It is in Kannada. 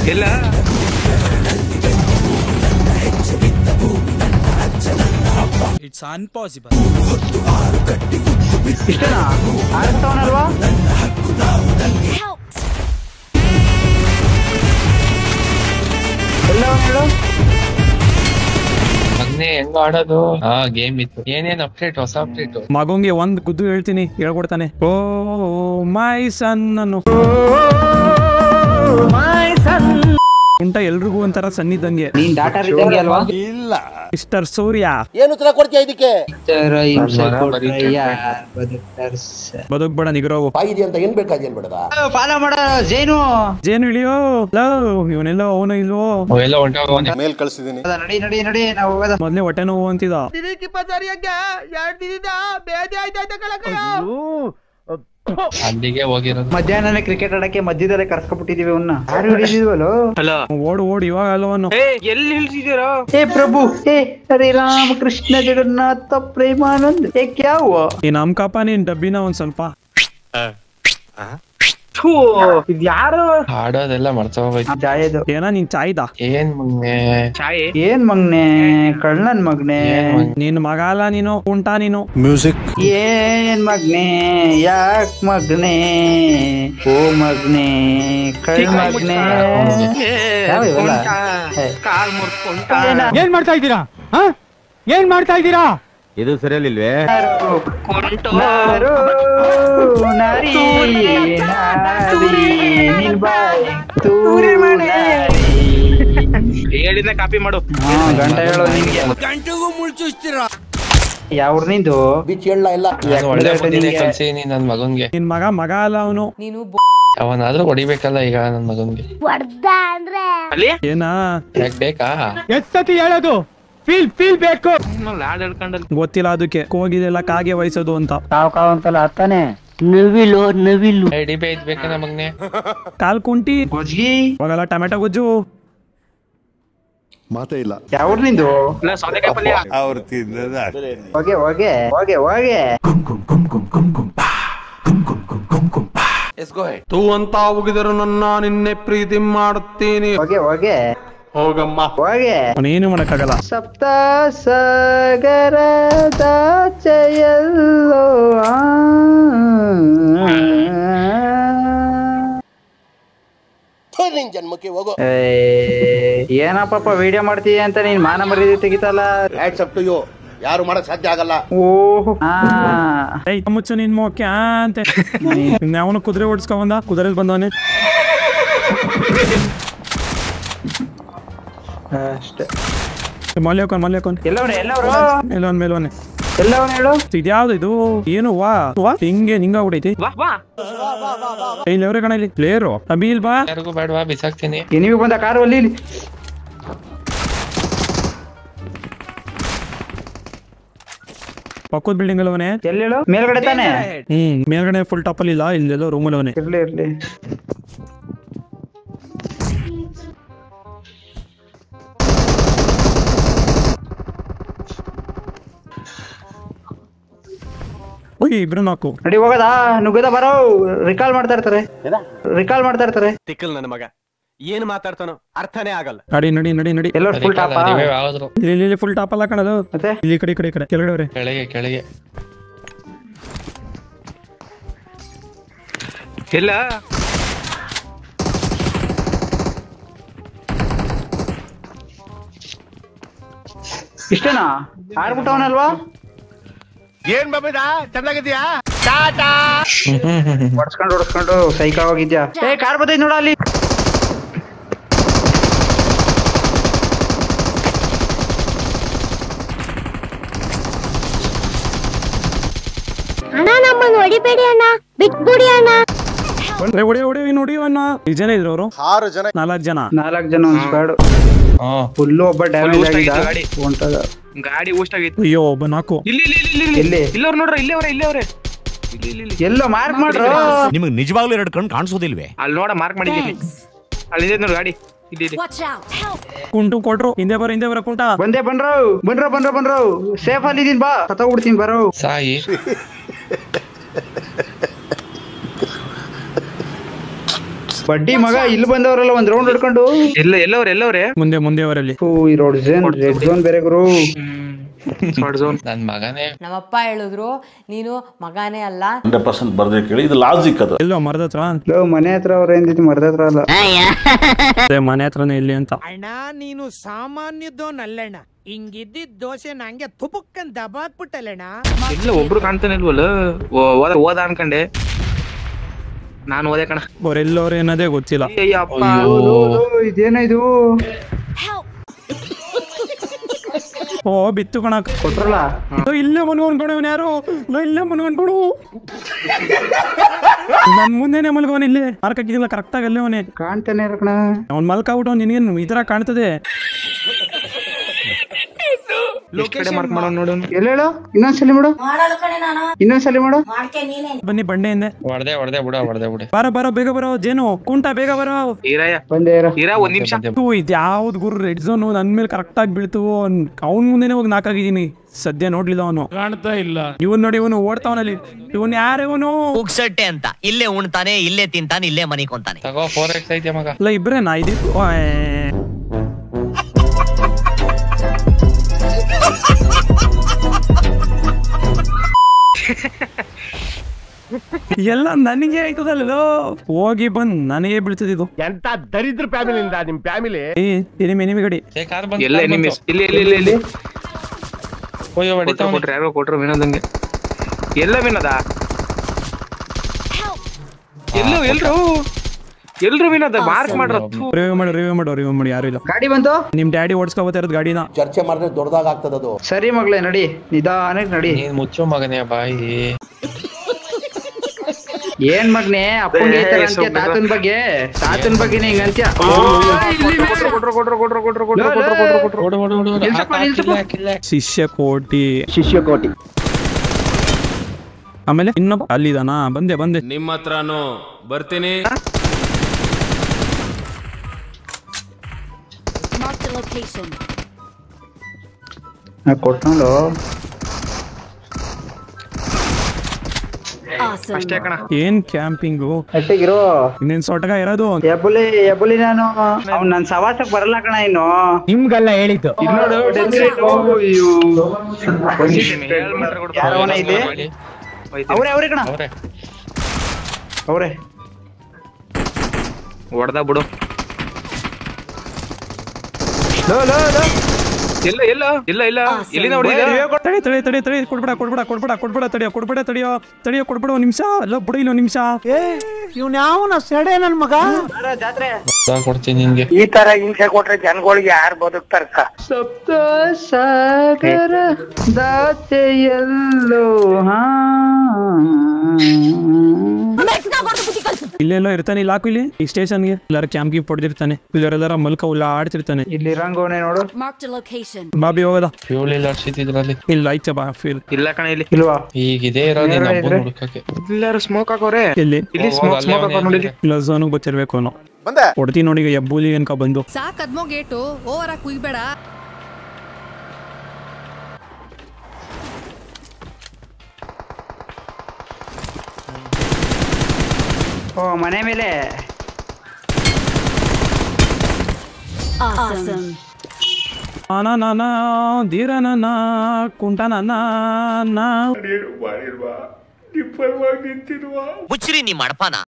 ಎಲ್ಲ ಇಟ್ಸ್ ಅನ್ಪಾಸಿಬಲ್ ಇಷ್ಟನಾ ಆಡ್ತಾವನಲ್ವಾ ಎಲ್ಲ ಹೇಳು ಮೊನ್ನೆ ಹೆಂಗ ಆಡೋದು ಹಾ ಗೇಮ್ ಇತ್ತು ಏನೇನ್ ಅಪ್ಡೇಟ್ ಹೊಸ ಅಪ್ಡೇಟ್ ಮಗುಂಗೆ ಒಂದ್ ಗುದ್ದು ಹೇಳ್ತೀನಿ ಹೇಳ್ಕೊಡ್ತಾನೆ ಓ ಮೈ ಸನ್ ನಾನು ಉಂಟ ಎಲ್ರಿಗೂ ಒಂಥರ ಸನ್ನಿದ್ದಂಗೆ ನೀನ್ ಡಾಟಾ ಇದ್ದಂಗೆ ಅಲ್ವಾ ಮಿಸ್ಟರ್ ಸೂರ್ಯ ತರ ಹಿಂಸೆ ಕೊಟ್ರೆ ಯಾರ್ ಬದುಕ್ತಾರ್ ಸರ್? ಬದುಕ್ಬೇಡ ನಿಗ್ರೋವು ಫಾಲೋ ಮಾಡೋ ಜೇನು ಜೇನು ಇಳಿಯೋ ಲವ್ ಇವನೆಲ್ಲ ಅವನು ಇಲ್ವೋ ಅವೆಲ್ಲ ಹೊಂಟೋಗವನೆ ಹೌದಾ, ನಡಿ ನಡಿ ನಡಿ ನಾವು ಹೋಗೋದ ಮೊದ್ಲೇ ಹೊಟ್ಟೆ ನೋವು ಅಂತಿದ ಅಲ್ಲಿಗೆ ಹೋಗಿರೋದು ಮಧ್ಯಾಹ್ನನೇ ಕ್ರಿಕೆಟ್ ಆಡಕ್ಕೆ ಮಧ್ಯದಲ್ಲೇ ಕರ್ಸ್ಕೊಬಿಟ್ಟಿದೀವಿ ಅವನ್ನ ಯಾರು ಹಿಡಿದಿಲ್ವಲ್ಲೋ ಹಲೋ ಓಡು ಓಡು ಇವಾಗ ಅಲ್ವನು ಏ ಎಲ್ಲಿ ಇಳ್ಸಿದ್ದೀರಾ ಹೇ ಪ್ರಭು ಹೇ ಹರೇ ರಾಮ ಕೃಷ್ಣ ಜಗನ್ನಾಥ ಪ್ರೇಮಾನಂದ್ ಏ ಕ್ಯಾ ಹುವಾ ನೀನ್ ನಮ್ಕಪ್ಪ ನೀನ್ ಡಬ್ಬಿನ ಒಂದ್ ಸ್ವಲ್ಪ ಥೂ ಇದ್ ಯಾರು ಆಡೋದೆಲ್ಲ ಮರ್ತೋಗೋಯ್ತು ಜಾಯದು ಏನ ನೀನ್ ಚಾಯ್ದ ಏನ್ ಮೊನ್ನೆ ಚಾಯ್ ಏನ್ ಮಗ್ನೆ ಕಳ್ಳನ್ ಮಗ್ನೆ ಏನ್ ಮೊನ್ನೆ? ನೀನ್ ಮಗ ಅಲ್ಲ ನೀನು ಉಂಟಾ ನೀನು ಏನ್ ಮಗ್ನೆ ಯಾಕ್ ಮಗ್ನೆ ಓ ಮಗ್ನೆ ಕಳ್ ಮಗ್ನೆ ಯಾವ ಇವೆಲ್ಲ? ಹೇ. ಕಾಲ್ ಮುರ್ಕೊಂಡ ಏನ? ಏನ್ ಮಾಡ್ತಾ ಇದ್ದೀರಾ ಏನ್ ಮಾಡ್ತಾ ಇದ್ದೀರಾ ಇದು ಸರಿಯಲ್ಲಿಲ್ವೇ ನಾರು, ನಾರಿ, ನಾರಿ, ನಿನ್ ಬಾಯಿ ತೂರಿ ನಾರಿ. ಹೇಳಿದ್ನ ಕಾಪಿ ಮಾಡು ಹಾ, ಗಂಟ ಹೇಳೋ ನಿನ್ಗೆ ಗಂಟೆಗೂ ಮುಳ್ಚುಸ್ತೀರಾ ಯಾವ ನೀನು ನಾನು ಒಳ್ಳೆ ಬುದ್ಧಿನೇ ಕಲ್ಸೀನಿ ನನ್ ಮಗನ್ಗೆ ನಿನ್ ಮಗ ಮಗ ಅಲ್ಲ ಅವನು ಅವನಾದ್ರೂ ಹೊಡಿಬೇಕಲ್ಲ ಈಗ ನನ್ ಮಗನ್ಗೆ ಅಲ್ಲಿ ಏನಾ ಯಾಕ್ ಬೇಕಾ ಎಷ್ಟ್ ಸತಿ ಹೇಳೋದು ಫೀಲ್ ಫೀಲ್ ಬೇಕು ಲಾಡ್ ಹೇಳ್ಕೊಂಡಲ್ಲಿ ಗೊತ್ತಿಲ್ಲ ಅದಕ್ಕೆ ಹೋಗಿದೆಲ್ಲ ಕಾಗೆ ವಹಿಸೋದು ಅಂತ ಕಾವ್ ಕಾವ್ ಅಂತಲ್ಲ ಅತ್ತಾನೆ ಡಿಬೆ ಇದ್ ಬೇಕಾ ಮಗನೆ ಕಾಲ್ ಕುಂಟಿ ಗೊಜ್ಗಿ ಹೋಗಲ್ಲ ಟೊಮೆಟೊ ಗುಜ್ಜು ಯಾವ ನಿಂದು ಇಲ್ಲ ಸೌತೆಕಾಯಿ ಪಲ್ಯ ಹೋಗೆ ಹೋಗೆ ಹೋಗೆ ಹೋಗೆ ತೂ ಅಂತ ಹೋಗಿದರು ನನ್ನ ನಿನ್ನೆ ಪ್ರೀತಿ ಮಾಡುತ್ತೀನಿ ಹೋಗೆ ಹೋಗೆ ಹೋಗಮ್ಮ ಹೋಗೆ ಅವನೇನು ಮಾಡಕ್ಕಾಗಲ್ಲ ಸಪ್ತ ಸಾಗರದಾಚೆಯಲ್ಲೋ ಆ. ಏ, ಏನಪ್ಪಪ್ಪ ವಿಡಿಯೋ ಮಾಡ್ತೀಯ ಅಂತ ನೀನ್ ಮಾನ ಮರ್ಯಾದೆ ತೆಗಿತಲ್ಲ ಯಾರು ಮಾಡಕ್ ಸಾಧ್ಯ ಆಗಲ್ಲ ಓಹ್ ಆ. ಏಯ್ ಮುಚ್ಚು ನಿನ್ ಮೋಕೆ ಆ ಅಂತೆ ಅವನು ಕುದುರೆ ಓಡಿಸ್ಕೊ ಬಂದ ಕುದುರೆ ಬಂದವನೆ ಅಷ್ಟೇ ಮಲ್ಯಕೋನ್ ಮಲ್ಯಕೋನ್ ಎಲ್ಲವನೇ ಎಲ್ಲವರು ಮೇಲೋನ್ ಮೇಲೋನೆ ಎಲ್ಲವನ್ ಹೇಳು ಇದ್ಯಾವ್ದು ಇದು ಏನು ವಾ ವಾ ಹಿಂಗೆ ಹಿಂಗ ಆಗ್ಬಿಟ್ಟೈತಿ ವಾ ವಾ ಇಲ್ಲಿ ಅವ್ರೆ ಕಣ ಇಲ್ಲಿ ಪ್ಲೇಯರು ಅಬೀಲ್ ಬಾ ಯಾರಿಗೂ ಬೇಡವಾ ಬಿಸಾಕ್ತೀನಿ ನೀವು ಬಂದ ಕಾರು ಅಲ್ಲಿ ಇಲ್ಲಿ. ಪಕ್ಕದ ಬಿಲ್ಡಿಂಗ್ ಅಲ್ಲವನೇ ಎಲ್ಲಿ ಹೇಳು ಮೇಲ್ಗಡೆ ತಾನೆ ಹ್ಮ್ ಮೇಲ್ಗಡೆ ಫುಲ್ ಟಾಪ್ ಅಲ್ಲಿ ಇಲ್ಲ ಇಲ್ಲೆಲ್ಲೋ ರೂಮ್ ಅಲ್ಲವನೇ ಇರ್ಲಿ ಇರ್ಲಿ ಹೋಗಿ ಇಬ್ರು ನಾಲ್ಕು ನಡಿ ಹೋಗದಾ ನುಗ್ಗದ ಬರೋ ರಿಕಾಲ್ ಮಾಡ್ತಾ ಇರ್ತಾರೆ ರಿಕಾಲ್ ಮಾಡ್ತಾ ಇರ್ತಾರೆ ತಿಕ್ಕಲ್ ನನ್ನ ಮಗ ಏನ್ ಮಾತಾಡ್ತಾನೋ ಅರ್ಥನೇ ಆಗಲ್ಲ ನಡಿ ನಡಿ ನಡಿ ನಡಿ ಎಲ್ಲೋ ಫುಲ್ ಟಾಪ ಯಾವ್ದು ಇಲ್ಲಿ ಇಲ್ಲಿ ಫುಲ್ ಟಾಪ್ ಅಲ್ಲ ಕಣದು ಮತ್ತೆ ಇಲ್ಲಿ ಈ ಕಡೆ ಈ ಕಡೆ ಈ ಕಡೆ ಕೆಳಗಡೆ ಅವ್ರೆ ಕೆಳಗೆ ಕೆಳಗೆ ಎಲ್ಲ ಇಷ್ಟೇನಾ ಆಡ್ಬಿಟ್ಟವನಲ್ವಾ ಏನ್ ಬಾಬಿದ ಚೆನ್ನಾಗಿದ್ಯಾ ಹೊಡ್ಸ್ಕೊಂಡು ಹೊಡ್ಸ್ಕೊಂಡು ಸೈಕ ಹೋಗಿದ್ಯಾ ಏ ಕಾರ್ ಬರ್ತೈತಿ ನೋಡ ಅಲ್ಲಿ ಅಣ್ಣ ನಮ್ಮನ್ನು ಹೊಡಿಬೇಡಿ ಅಣ್ಣ ಬಿಟ್ಬಿಡಿ ಅಣ್ಣ ಒಳ್ಳೆ ಹೊಡೆ ಹೊಡೆ ನೋಡಿ ಅಣ್ಣ ಎಷ್ಟು ಜನ ಇದ್ರು ಅವರು ಆರು ಜನ ನಾಲ್ಕು ಜನ ನಾಲ್ಕು ಜನ ಒಂದ್ ಸ್ಕ್ವಾಡ್ ಹಾ ಫುಲ್ಲು ಒಬ್ಬ ಡ್ಯಾಮೇಜ್ ಊಟ ಆಗಿದ್ದ ಆಗಿತ್ತು ಗಾಡಿ. ಹೊಂಟದ ಗಾಡಿ ಊಷ್ಟಾಗಿತ್ತು ಅಯ್ಯೋ ಒಬ್ಬ ನಾಲ್ಕು ಇಲ್ಲಿ ಇಲ್ಲಿ ಇಲ್ಲಿ ಇಲ್ಲಿ ಎಲ್ಲಿ ಇಲ್ಲಿ ಅವ್ರು ನೋಡ್ರ ಇಲ್ಲೇ ಅವ್ರೆ ಇಲ್ಲೇ ಅವ್ರೆ ಇಲ್ಲಿ ಇಲ್ಲಿ ಇಲ್ಲಿ ಎಲ್ಲೋ ಮಾರ್ಕ್ ಮಾಡ್ರು ನಿಮಗೆ ನಿಜವಾಗ್ಲೂ ಎರಡು ಕಣ್ಣು ಕಾಣಿಸೋದಿಲ್ವೇ ಅಲ್ಲಿ ನೋಡ ಮಾರ್ಕ್ ಮಾಡಿದ್ದೀನಿ ಅಲ್ಲಿ ಇದೆ ನೋಡಿ ಗಾಡಿ ಇಲ್ಲಿ ಇಲ್ಲಿ ಕುಂಟು ಕೊಟ್ರು ಹಿಂದೆ ಬರ ಹಿಂದೆ ಬರ ಕುಂಟ ಬಂದೆ ಬನ್ರೋ ಬನ್ರೋ ಬನ್ರೋ ಬನ್ರೋ ಸೇಫ್ ಅಲ್ಲಿ ಇದೀನಿ ಬಾ ಸತ್ತೋಗ್ಬಿಡ್ತೀನಿ ಬರೋ ಬಡ್ಡಿ ಮಗ ಇಲ್ಲಿ ಬಂದವರಲ್ಲ ಒಂದ್ ರೌಂಡ್ ಹೊಡ್ಕೊಂಡು ಎಲ್ಲ ಎಲ್ಲವ್ರೆ ಎಲ್ಲವ್ರೆ ಮುಂದೆ ಮುಂದೆ ಅವರಲ್ಲಿ ಓ ಈ ರೋಡ್ ಝೋನ್ ರೆಡ್ ಝೋನ್ ಬೇರೆ ಗುರು ಶಾರ್ಟ್ ಝೋನ್ ನನ್ ಮಗನೇ ನಮ್ಮಪ್ಪ ಹೇಳಿದ್ರು ನೀನು ಮಗಾನೇ ಅಲ್ಲ ಹಂಡ್ರೆಡ್ ಪರ್ಸೆಂಟ್ ಬರ್ದೇ ಕೇಳಿ ಇದು ಲಾಜಿಕ್ ಅದು ಎಲ್ಲೋ ಮರದ ಹತ್ರ ಲೋ ಮನೆ ಹತ್ರ ಅವ್ರ ಏನಿತ್ತು ಮರದ ಹತ್ರ ಅಲ್ಲ ಅದೇ ಮನೆ ಹತ್ರನೇ ಇಲ್ಲಿ ಅಂತ ಅಣ್ಣ ನೀನು ಸಾಮಾನ್ಯದೋನಲ್ಲಣ್ಣ ಹಿಂಗಿದ್ದಿದ್ ದೋಸೆ ನಂಗೆ ತುಪುಕ್ಕನ್ ದಬಾಕ್ಬಿಟ್ಟಲ್ಲಣ್ಣ ಇಲ್ಲ ಒಬ್ರು ಕಾಣ್ತಾನೆ ಇಲ್ವಲ್ಲ ಓ- ಓದ ಓದ ಅನ್ಕಂಡೆ ನಾನು ಓದೆ ಕಣ ಅವ್ರೆಲ್ಲವ್ರು ಏನದೇ ಗೊತ್ತಿಲ್ಲ ಅಯ್ಯಪ್ಪ ಲೋ, ಲೋ, ಇದೇನೋ ಇದು ಓ ಬಿತ್ತು ಕಣಕ್ ಕೊಟ್ರಲ್ಲ ಇಲ್ಲೇ ಮನ್ಕೊಂಡ್ಕೊಡು ಇವ್ನು ಯಾರು ಲೋ, ಇಲ್ಲೇ ಮನ್ಕೊಂಡ್ಕೊಡು ನನ್ ಮುಂದೆನೆ ಮಲ್ಗೋನ್ ಇಲ್ಲಿ ಮಾರ್ಕ್ ಹಾಕಿದಿಲ್ಲ ಕರೆಕ್ಟ್ ಆಗಿ ಅಲ್ಲೇ ಅವನೇ ಕಾಣ್ತಾನೆ ಇರೋ ಕಣ ಅವ್ನ್ ಮಲ್ಕಾಬಿಟ್ಟು ನಿನಗೇನು ಈ ತರ ಕಾಣ್ತದೆ ಎಷ್ಟ್ ಕಡೆ ಮಾರ್ಕ್ ಮಾಡೋಣ ನೋಡು ಎಲ್ಲ ಹೇಳು ಇನ್ನೊಂದ್ಸಲಿ ಮಾಡು ಇನ್ನೊಂದ್ಸಲಿ ಮಾಡು ಬನ್ನಿ ಬಂಡೆ ಹಿಂದೆ ಹೊಡ್ದೆ ಹೊಡ್ದೆ ಬಿಡ ಹೊಡ್ದೆ ಬಿಡ ಬಾರ ಬಾರೋ ಬೇಗ ಬರೋ ಜೇನು ಕುಂಟ ಬೇಗ ಬರೋ ಹೀರಾಯ ಬಂದೆ ಇರೋ ಹೀರಾ ಒಂದ್ ನಿಮಿಷ ಇದು ಯಾವ್ದು ಗುರು ರೆಡ್ ಝೋನ್ ನನ್ ಮೇಲೆ ಕರೆಕ್ಟ್ ಆಗಿ ಬೀಳ್ತು ಅವ್ನ್ ಮುಂದೆನೆ ಹೋಗಿ ನಾಕಾಗಿದ್ದೀನಿ ಸದ್ಯ ನೋಡ್ಲಿಲ್ಲ ಅವನು ಕಾಣ್ತಾ ಇಲ್ಲ ಇವನ್ ನೋಡಿ ಇವನು ಓಡ್ತಾವನಲ್ಲಿ ಇವನ್ ಯಾರು ಇವನು ಉಗ್ಸಟ್ಟೆ ಅಂತ ಇಲ್ಲೇ ಉಣ್ತಾನೆ ಇಲ್ಲೇ ತಿಂತಾನೆ ಇಲ್ಲೇ ಮನಿಕೊಂತಾನೆ ತಗೋ ಫೋರ್ ಎಕ್ಸ್ ಐತೆ ಮಗ ಅಲ್ಲ ಇಬ್ರೇ ನಾ ಇದಿ ಎಲ್ಲ ನನಗೆ ಆಯ್ತದಲ್ಲೋ ಹೋಗಿ ಬಂದ್ ನನಗೆ ಬೀಳ್ತದ ಇದು ಎಂತ ದರಿದ್ರ ಫ್ಯಾಮಿಲಿಯಿಂದ ನಿಮ್ ಫ್ಯಾಮಿಲಿ ಏ ಎನಿಮಿ ಎನಿಮಿ ಗಡಿ ಏ ಕಾರ್ ಬಂತು ಎಲ್ಲ ಎನಿಮೀಸ್ ಇಲ್ಲಿ ಇಲ್ಲಿ ಇಲ್ಲಿ ಇಲ್ಲಿ ಅಯ್ಯೋ ಕೊಟ್ರು ಹೊಡಿತಾವ್ನೆ ಕೊಟ್ರು ಯಾರೋ ಕೊಟ್ರು ವಿನೋದಂಗೆ ಎಲ್ಲ ವಿನೋದ ಎಲ್ಲೂ ಎಲ್ರು ಎಲ್ರು ವಿನೋದ ಮಾರ್ಕ್ ಮಾಡ್ರ ರಿವ್ಯೂ ಮಾಡು ರಿವ್ಯೂ ಮಾಡು ರಿವ್ಯೂ ಮಾಡಿ ಯಾರು ಇಲ್ಲ ಗಾಡಿ ಬಂತು ನಿಮ್ ಡ್ಯಾಡಿ ಓಡಿಸ್ಕೋಬೋತಾ ಇರೋದು ಗಾಡಿನ ಚರ್ಚೆ ಮಾಡಿದ್ರೆ ದೊಡ್ಡದಾಗ ಆಗ್ತದದು ಸರಿ ಮಗಳೇ ನಡಿ ನಿಧಾನಕ್ಕೆ ನಡಿ ನೀನ್ ಮುಚ್ಚು ಮಗನೇ ಬಾಯಿ ಏನ್ ಮಗ್ನೆ ಅಪ್ಪಂಗೆ ಈ ತರ ಅಂತ್ಯ ತಾತನ್ ಬಗ್ಗೆ ತಾತನ್ ಬಗ್ಗೆ ಹಿಂಗ ಅಂತ್ಯ ಕೊಟ್ರು ಕೊಟ್ರು ಕೊಟ್ರು ಕೊಟ್ರು ಕೊಟ್ರು ಕೊಟ್ರು ಕೊಟ್ರು ಕೊಟ್ರು ಓಡು ಓಡು ಓಡು ಓಡು. ನಿಲ್ಸಪ್ಪ, ಹಾಕ್, ಹಾಕ್, ನಿಲ್ಸಪ್ಪ. ಇಲ್ಲ, ಹಾಕ್, ಇಲ್ಲ. ಶಿಷ್ಯ ಕೋಟಿ ಶಿಷ್ಯ ಕೋಟಿ ಆಮೇಲೆ ಇನ್ನೊಬ್ಬ ಅಲ್ಲಿದಾನಾ ಬಂದೆ ಬಂದೆ ನಿಮ್ಮ ಹತ್ರನು ಬರ್ತೀನಿ ನಾ ಕೊಟ್ಕೊಂಡು ಅಷ್ಟೇ ಕಣ ಏನ್ ಕ್ಯಾಂಪಿಂಗು ಅಟ್ಟಿಗಿರೋ ಇನ್ನೇನ್ ಸೊಟಗ ಇರೋದು ಎಬ್ಬುಲಿ ಎಬ್ಬುಲಿ ನಾನು ಅವ್ನ್ ನನ್ ಸವಾಸಕ್ ಬರಲ್ಲ ಕಣ ಇನ್ನು ನಿಮ್ಗೆಲ್ಲ ಹೇಳಿದ್ದು ಇಲ್ಲಿ ನೋಡು death rate. ಅಯ್ಯೋ. ಯಾರವನ ಇಲ್ಲಿ ಅವ್ರೆ ಅವ್ರೆ ಕಣ ಅವ್ರೆ ಅವ್ರೆ ಹೊಡ್ದ ಬಿಡು ಲೋ ಲೋ ಲೋ ಎಲ್ಲ ಎಲ್ಲ ಇಲ್ಲ ಇಲ್ಲ ಎಲ್ಲಿಂದ ಹೊಡಿದ ತಡಿ ತಡಿ ತಡಿ ತಡಿ ಕೊಡ್ಬೇಡ ಕೊಡ್ಬೇಡ ಕೊಡ್ಬೇಡ ಕೊಡ್ಬೇಡ ತಡಿಯೋ ಕೊಡ್ಬೇಡ ತಡಿಯೋ ತಡಿಯೋ ಕೊಡ್ಬೇಡ ಒಂದ್ ನಿಮಿಷ ಅಲ್ಲ ಬಿಡು ಇಲ್ಲ ಒಂದ್ ನಿಮಿಷ ಇವ್ನ ಯಾವನ ಸೆಡೆ ನನ್ ಮಗ ಜಾತ್ರೆ ಇವಾಗ ಕೊಡ್ತೀನಿ ನಿನ್ಗೆ ಈ ತರ ಹಿಂಸೆ ಕೊಟ್ರೆ ಜನಗಳಿಗೆ ಯಾರು ಬದುಕ್ತಾರ ಸಪ್ತ ಸಾಗರ ದಾಚೆಯಲ್ಲೋ ಹಾ ಇಲ್ಲೆಲ್ಲೋ ಇರ್ತಾನೆ ಇಲ್ಲಿ ಹಾಕು ಇಲ್ಲಿ ಈ ಸ್ಟೇಷನ್ಗೆ ಎಲ್ಲಾರ ಕ್ಯಾಂಪ್ ಗೀಪ್ ಹೊಡೆದಿರ್ತಾನೆ ಇಲ್ಲರೆಲ್ಲರ ಮಲ್ಕ ಉಲ್ಲ ಆಡ್ತಿರ್ತಾನೆ ಇಲ್ಲಿ ರಂಗೋನೆ ನೋಡು ಬಾಬಿ ಹೋಗದ ಫ್ಯೂಲ್ ಇಲ್ಲ ಇದ್ರಲ್ಲಿ ಇಲ್ಲ ಐತೆ ಬಾ ಫೀಲ್ ಇಲ್ಲ ಕಣ ಇಲ್ಲಿ ಇಲ್ವಾ ಈಗಿದೆ ಇರೋದು ಏನಾರ ಒಬ್ಬ ಇದ್ರೆ? ಹುಡುಕಕ್ಕೆ ಎಲ್ಲಾರು ಸ್ಮೋಕ್ ಹಾಕೋರೆ ಇಲ್ಲಿ ಇಲ್ಲಿ ಹೋಗು, ಸ್ಮೋಕ್ ಅಲ್ಲೇ ಸ್ಮೋಕ್ ಅವ್ನೇ ಹಾಕೋ ನೋಡಿಲಿ ಇಲ್ಲ ಝೋನಿಗೆ ಗೊತ್ತಿರ್ಬೇಕು ಅವನು ಬಂದೆ ಹೊಡ್ತೀನಿ ನೋಡಿ ಈಗ ಎಬ್ಬುಲಿ ಅನ್ಕ ಬಂದು ಸಾಕ್ ಅದ್ಮೋ ಗೇಟು ಓವರ್ ಆಗಿ ಕುಯ್ಬೇಡ ಓ ಮನೆ ಮೇಲೆ ನಾನ ನಾನ ಧೀರ ನಾನ ಕುಂಟ ನಾನ ನಾ ಮುಚ್ಚ್ರಿ ನಿಮ್ಮ ಅಡಪಾನ